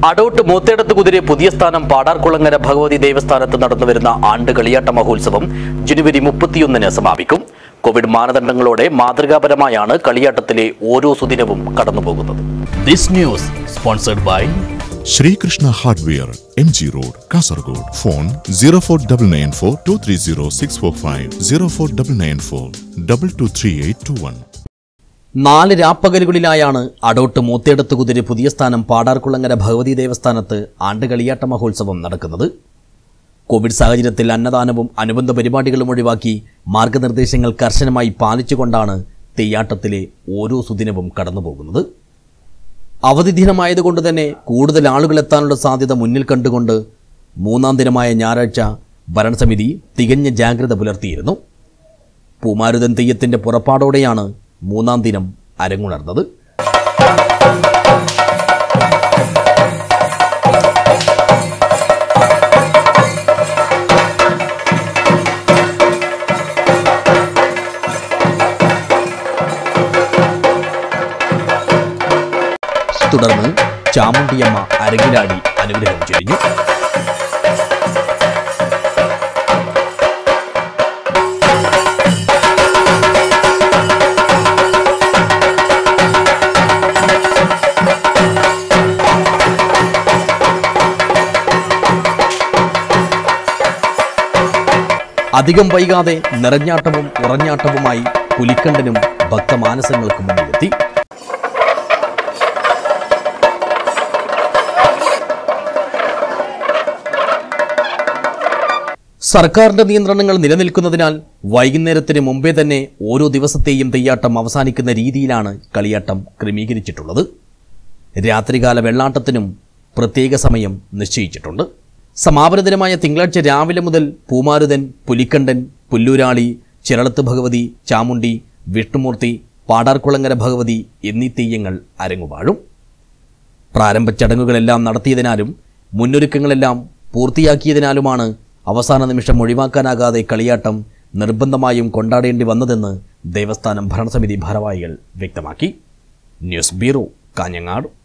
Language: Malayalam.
അടോട്ട് മൂത്തേടത്ത് കുതിരെ പുതിയ സ്ഥാനം പാടാർകുളങ്ങര ഭഗവതി ദേവസ്ഥാനത്ത് നടന്നുവരുന്ന ആണ്ട് കളിയാട്ട മഹോത്സവം ജനുവരി മുപ്പത്തിയൊന്നിന് സമാപിക്കും കോവിഡ് മാനദണ്ഡങ്ങളോടെ മാതൃകാപരമായാണ് കളിയാട്ടത്തിലെ ഓരോ സുദിനവും കടന്നുപോകുന്നത് this news sponsored by Srikrishna hardware M G road Kasaragod phone zero four double nine four two three zero six four five zero four double nine four double two three eight two one നാല് രാപ്പകലുകളിലായാണ് അടോട്ട് മൂത്തേടത്ത് കുതിരെ പുതിയ സ്ഥാനം പാടാർകുളങ്ങര ഭഗവതി ദേവസ്ഥാനത്ത് ആണ്ട് കളിയാട്ട മഹോത്സവം നടക്കുന്നത് കോവിഡ് സാഹചര്യത്തിൽ അന്നദാനവും അനുബന്ധ പരിപാടികളും ഒഴിവാക്കി മാർഗനിർദ്ദേശങ്ങൾ കർശനമായി പാലിച്ചുകൊണ്ടാണ് തെയ്യാട്ടത്തിലെ ഓരോ സുദിനവും കടന്നുപോകുന്നത് അവധി ദിനമായതുകൊണ്ട് തന്നെ കൂടുതൽ ആളുകൾ എത്താനുള്ള സാധ്യത മുന്നിൽ കണ്ടുകൊണ്ട് മൂന്നാം ദിനമായ ഞായറാഴ്ച ഭരണസമിതി തികഞ്ഞ ജാഗ്രത പുലർത്തിയിരുന്നു പൂമാരുതൻ തെയ്യത്തിന്റെ പുറപ്പാടോടെയാണ് മൂന്നാം ദിനം അരങ്ങുണർന്നത് തുടർന്ന് ചാമുണ്ടിയമ്മ അരങ്ങിലാടി അനുഗ്രഹം ചൊരിഞ്ഞു അധികം വൈകാതെ നിറഞ്ഞാട്ടവും ഉറഞ്ഞാട്ടവുമായി പുലിക്കണ്ടനും ഭക്തമാനസങ്ങൾക്ക് മുന്നിലെത്തി സർക്കാരിന്റെ നിയന്ത്രണങ്ങൾ നിലനിൽക്കുന്നതിനാൽ വൈകുന്നേരത്തിന് മുമ്പേ തന്നെ ഓരോ ദിവസത്തെയും തെയ്യാട്ടം അവസാനിക്കുന്ന രീതിയിലാണ് കളിയാട്ടം ക്രമീകരിച്ചിട്ടുള്ളത് രാത്രികാല വെള്ളാട്ടത്തിനും പ്രത്യേക സമയം നിശ്ചയിച്ചിട്ടുണ്ട് സമാപന ദിനമായ തിങ്കളാഴ്ച രാവിലെ മുതൽ പൂമാരുതൻ പുലിക്കണ്ടൻ പുല്ലൂരാളി ചിറളത്ത് ഭഗവതി ചാമുണ്ടി വിഷ്ണുമൂർത്തി പാടാർകുളങ്ങര ഭഗവതി എന്നീ തെയ്യങ്ങൾ അരങ്ങുവാഴും പ്രാരംഭ ചടങ്ങുകളെല്ലാം നടത്തിയതിനാലും മുന്നൊരുക്കങ്ങളെല്ലാം പൂർത്തിയാക്കിയതിനാലുമാണ് അവസാന നിമിഷം ഒഴിവാക്കാനാകാതെ കളിയാട്ടം നിർബന്ധമായും കൊണ്ടാടേണ്ടി വന്നതെന്ന് ദേവസ്ഥാനം ഭരണസമിതി ഭാരവാഹികൾ വ്യക്തമാക്കി ന്യൂസ് ബ്യൂറോ കാഞ്ഞങ്ങാട്